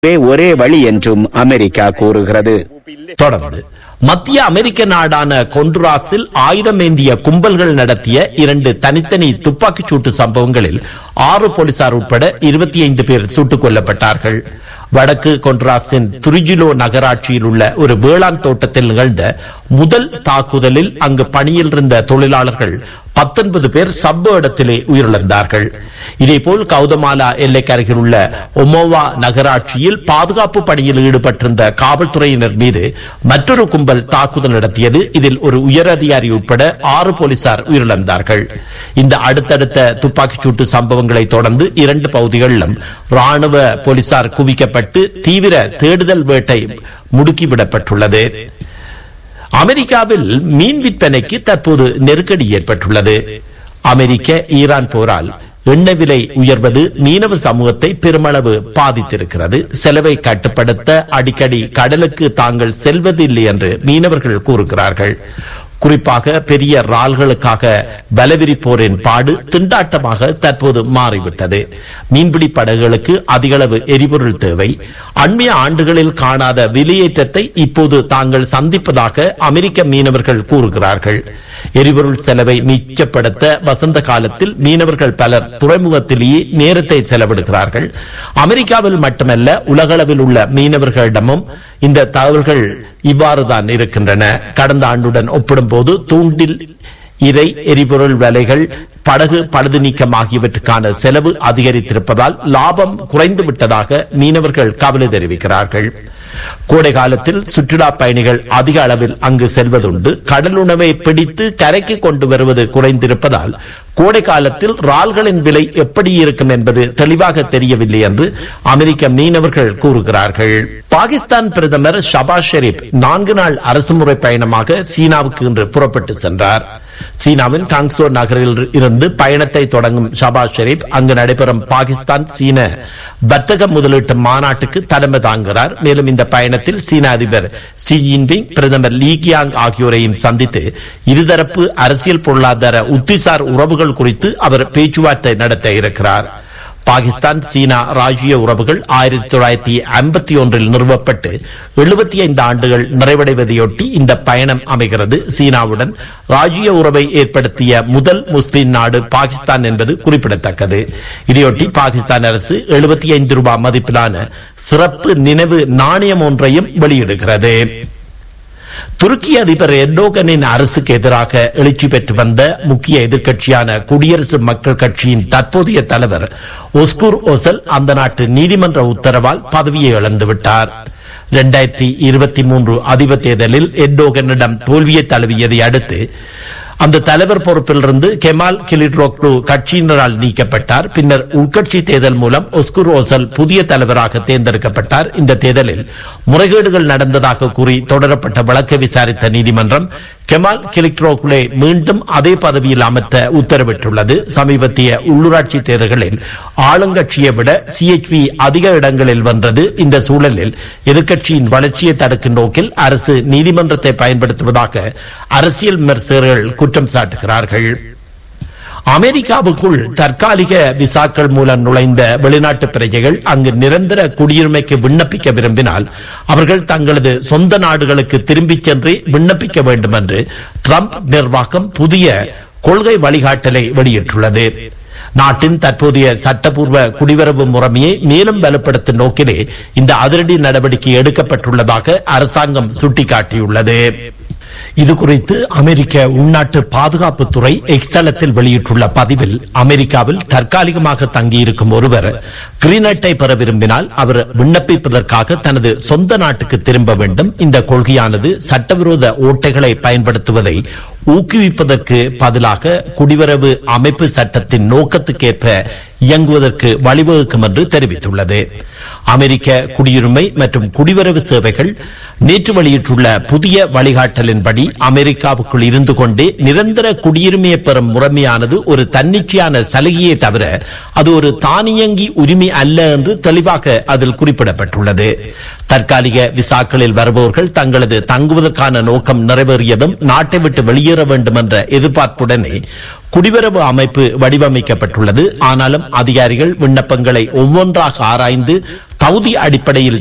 ஒரே வழி என்றும் அமெரிக்கா கூறுகிறது தொடர்ந்து மத்திய அமெரிக்க நாடான கொண்டுராஸில் ஆயுதம் ஏந்திய கும்பல்கள் நடத்திய இரண்டு தனித்தனி துப்பாக்கிச் சூட்டு சம்பவங்களில் ஆறு போலீசார் உட்பட இருபத்தி ஐந்து பேர் சுட்டுக் கொல்லப்பட்டார்கள் வடக்கு கொன்ட்ராஸின் துரிஜிலோ நகராட்சியில் உள்ள ஒரு வேளாண் தோட்டத்தில் நிகழ்ந்த முதல் தாக்குதலில் அங்கு பணியில் இருந்த தொழிலாளர்கள் பத்தொன்பது பேர் சம்பவ இடத்திலே உயிரிழந்தார்கள் இதேபோல் கௌதமாலா எல்லைக்கு அருகில் உள்ள ஒமோவா நகராட்சியில் பாதுகாப்பு பணியில் ஈடுபட்டிருந்த காவல்துறையினர் மீது மற்றொரு கும்பல் தாக்குதல் நடத்தியது இதில் ஒரு உயரதிகாரி உட்பட ஆறு போலீசார் உயிரிழந்தார்கள் இந்த அடுத்தடுத்த துப்பாக்கிச் சூட்டு சம்பவங்களை தொடர்ந்து இரண்டு பகுதிகளிலும் ராணுவ போலீசார் குவிக்கப்பட்டு தீவிர தேடுதல் வேட்டை முடுக்கிவிடப்பட்டுள்ளது அமெரிக்காவில் மீன் விற்பனைக்கு தற்போது நெருக்கடி ஏற்பட்டுள்ளது அமெரிக்க ஈரான் போரால் எண்ணெய் விலை உயர்வது மீனவ சமூகத்தை பெருமளவு பாதித்திருக்கிறது செலவை கட்டுப்படுத்த அடிக்கடி கடலுக்கு தாங்கள் செல்வதில்லை என்று மீனவர்கள் கூறுகிறார்கள் குறிப்பாக பெரிய ரால்களுக்காக வலவிரிப்போரின் பாடு திண்டாட்டமாக தற்போது மாறிவிட்டது மீன்பிடி படகுகளுக்கு அதிகளவு எரிபொருள் தேவை அண்மைய ஆண்டுகளில் காணாத விலையேற்றத்தை இப்போது தாங்கள் சந்திப்பதாக அமெரிக்க மீனவர்கள் கூறுகிறார்கள் எரிபொருள் செலவை மிச்சப்படுத்த வசந்த காலத்தில் மீனவர்கள் பலர் துறைமுகத்திலேயே நேரத்தை செலவிடுகிறார்கள் அமெரிக்காவில் மட்டுமல்ல உலகளவில் உள்ள மீனவர்களிடமும் இந்த தகவல்கள் இவ்வாறுதான் இருக்கின்றன கடந்த ஆண்டுடன் ஒப்பிடும்போது தூண்டில் இறை எரிபொருள் விலைகள் படகு பழுது நீக்கம் ஆகியவற்றுக்கான செலவு அதிகரித்திருப்பதால் லாபம் குறைந்து விட்டதாக மீனவர்கள் கவலை தெரிவிக்கிறார்கள் கோடை காலத்தில் சுற்றுலா பயணிகள் அதிக அளவில் அங்கு செல்வதுண்டு கடல் உணவை பிடித்து கரைக்கு கொண்டு வருவது குறைந்திருப்பதால் கோடை காலத்தில் ரால்களின் விலை எப்படி இருக்கும் என்பது தெளிவாக தெரியவில்லை என்று அமெரிக்க மீனவர்கள் கூறுகிறார்கள் பாகிஸ்தான் பிரதமர் ஷபாஸ் ஷெரீப் நான்கு நாள் அரசுமுறை பயணமாக சீனாவுக்கு இன்று புறப்பட்டு சென்றார் சீனாவின் காங்சோ நகரில் இருந்து பயணத்தை தொடங்கும் ஷபாஸ் ஷெரீப் அங்கு நடைபெறும் பாகிஸ்தான் சீன வர்த்தக முதலீட்டு மாநாட்டுக்கு தலைமை தாங்குகிறார் மேலும் இந்த பயணத்தில் சீன அதிபர் ஷி ஜின்பிங் பிரதமர் லீ கியாங் ஆகியோரையும் சந்தித்து இருதரப்பு அரசியல் பொருளாதார உத்திசார் உறவுகள் குறித்து அவர் பேச்சுவார்த்தை நடத்த இருக்கிறார் பாகிஸ்தான் சீனா ராஜ்ய உறவுகள் ஆயிரத்தி தொள்ளாயிரத்தி ஐம்பத்தி ஒன்றில் நிறுவப்பட்டு எழுபத்தி ஐந்து ஆண்டுகள் நிறைவடைவதையொட்டி இந்த பயணம் அமைகிறது சீனாவுடன் ராஜ்ய உறவை ஏற்படுத்திய முதல் முஸ்லிம் நாடு பாகிஸ்தான் என்பது குறிப்பிடத்தக்கது இதையொட்டி பாகிஸ்தான் அரசு எழுபத்தி ஐந்து ரூபாய் மதிப்பிலான சிறப்பு நினைவு நாணயம் ஒன்றையும் வெளியிடுகிறது துருக்கி அதிபர் எர்டோகனின் அரசுக்கு எதிராக எழுச்சி பெற்று வந்த முக்கிய எதிர்க்கட்சியான குடியரசு மக்கள் கட்சியின் தற்போதைய தலைவர் ஒஸ்கூர் ஓசல் அந்த நாட்டு நீதிமன்ற உத்தரவால் பதவியை இழந்துவிட்டார் இரண்டாயிரத்தி இருபத்தி மூன்று அதிபர் தேர்தலில் எர்டோகனிடம் தோல்வியை தழுவியதை அடுத்து அந்த தலைவர் பொறுப்பிலிருந்து கெமால் கிலிட்ரோக்லு கட்சியினரால் நீக்கப்பட்டார் பின்னர் உள்கட்சி தேர்தல் மூலம் ஒஸ்குர் ஓசல் புதிய தலைவராக தேர்ந்தெடுக்கப்பட்டார் இந்த தேர்தலில் முறைகேடுகள் நடந்ததாக கூறி தொடரப்பட்ட வழக்கை விசாரித்த நீதிமன்றம் கெமால் கிலிக்ரோக்லே மீண்டும் அதே பதவியில் அமர்த்த உத்தரவிட்டுள்ளது சமீபத்திய உள்ளூராட்சி தேர்தல்களில் ஆளுங்கட்சியை விட சிஎச்பி அதிக இடங்களில் வென்றது இந்த சூழலில் எதிர்க்கட்சியின் வளர்ச்சியை தடுக்கும் நோக்கில் அரசு நீதிமன்றத்தை பயன்படுத்துவதாக அரசியல் விமர்சகர்கள் குற்றம் சாட்டுகிறார்கள் அமெரிக்காவுக்குள் தற்காலிக விசாக்கள் மூலம் நுழைந்த வெளிநாட்டு பிரஜைகள் அங்கு நிரந்தர குடியுரிமைக்கு விண்ணப்பிக்க விரும்பினால் அவர்கள் தங்களது சொந்த நாடுகளுக்கு திரும்பிச் சென்றே விண்ணப்பிக்க வேண்டும் என்று ட்ரம்ப் நிர்வாகம் புதிய கொள்கை வழிகாட்டலை வெளியிட்டுள்ளது நாட்டின் தற்போதைய சட்டப்பூர்வ குடிவரவு முறைமையை மேலும் பலப்படுத்தும் நோக்கிலே இந்த அதிரடி நடவடிக்கை எடுக்கப்பட்டுள்ளதாக அரசாங்கம் சுட்டிக்காட்டியுள்ளது இது குறித்து அமெரிக்க உள்நாட்டு பாதுகாப்புத்துறை எக்ஸ் தளத்தில் வெளியிட்டுள்ள பதிவில் அமெரிக்காவில் தற்காலிகமாக தங்கியிருக்கும் ஒருவர் கிரீன் அட்டை பெற விரும்பினால் அவர் விண்ணப்பிப்பதற்காக தனது சொந்த நாட்டுக்கு திரும்ப வேண்டும் இந்த கொள்கையானது சட்டவிரோத ஓட்டைகளை பயன்படுத்துவதை ஊக்குவிப்பதற்கு பதிலாக குடிவரவு அமைப்பு சட்டத்தின் நோக்கத்துக்கேற்ப இயங்குவதற்கு வழிவகுக்கும் என்று தெரிவித்துள்ளது அமெரிக்க குடியுரிமை மற்றும் குடிவரவு சேவைகள் நேற்று வெளியிட்டுள்ள புதிய வழிகாட்டலின்படி அமெரிக்காவுக்குள் இருந்து கொண்டே நிரந்தர குடியுரிமையை பெறும் முறைமையானது ஒரு தன்னிச்சையான சலுகையை தவிர அது ஒரு தானியங்கி உரிமை அல்ல என்று தெளிவாக அதில் குறிப்பிடப்பட்டுள்ளது தற்காலிக விசாக்களில் வருபவர்கள் தங்களது தங்குவதற்கான நோக்கம் நிறைவேறியதும் நாட்டை விட்டு வெளியேற வேண்டும் என்ற எதிர்பார்ப்புடனே குடிவரவு அமைப்பு வடிவமைக்கப்பட்டுள்ளது ஆனாலும் அதிகாரிகள் விண்ணப்பங்களை ஒவ்வொன்றாக ஆராய்ந்து தகுதி அடிப்படையில்